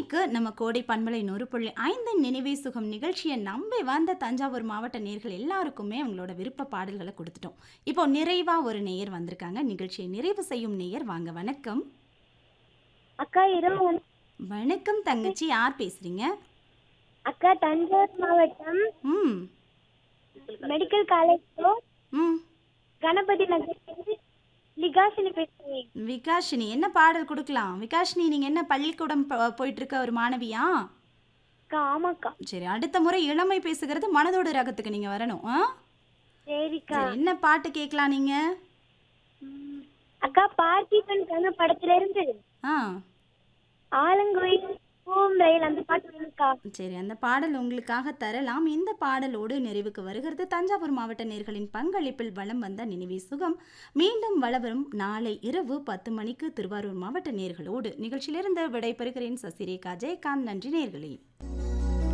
இன்னைக்கு நம்ம கோடை பண்பலை நூறு புள்ளி ஐந்து நினைவே சுகம் நிகழ்ச்சியை நம்பி வந்த தஞ்சாவூர் மாவட்ட நேர்கள் எல்லாருக்குமே அவங்களோட விருப்ப பாடல்களை கொடுத்துட்டோம் இப்போ நிறைவா ஒரு நேயர் வந்திருக்காங்க நிகழ்ச்சியை நிறைவு செய்யும் நேயர் வாங்க வணக்கம் அக்கா இரவு வண- வணக்கம் தங்கச்சி யார் பேசுறீங்க அக்கா தஞ்சாவூர் மாவட்டம் ம் மெடிக்கல் காலேஜ் ம் கணபதி நகர் லிகாசினி பேசுறேன் விகாஷினி என்ன பாடல் கொடுக்கலாம் விகாஷினி நீங்க என்ன பள்ளிக்கூடம் ப- போயிட்டு இருக்க ஒரு மாணவியா அக்கா ஆமாக்கா சரி அடுத்த முறை இளமை பேசுகிறது மனதோட ரகத்துக்கு நீங்க வரணும் ஆ சரிக்கா சரி என்ன பாட்டு கேட்கலாம் நீங்க ம். அக்கா பார்த்திபன் கண்ணு படத்துல இருந்து ஆ ஆலங்குயில் பூம் ரயில் அந்த பாட்டு வேணுக்கா சரி அந்த பாடல் உங்களுக்காக தரலாம் இந்த பாடலோடு நிறைவுக்கு வருகிறது தஞ்சாவூர் மாவட்ட நேர்களின் பங்களிப்பில் வலம் வந்த நினைவே சுகம் மீண்டும் வளவரும் நாளை இரவு பத்து மணிக்கு திருவாரூர் மாவட்ட நேர்களோடு நிகழ்ச்சியிலிருந்து விடைபெறுகிறேன் சசிரேகா ஜெயகாந்த் நன்றி நேர்களே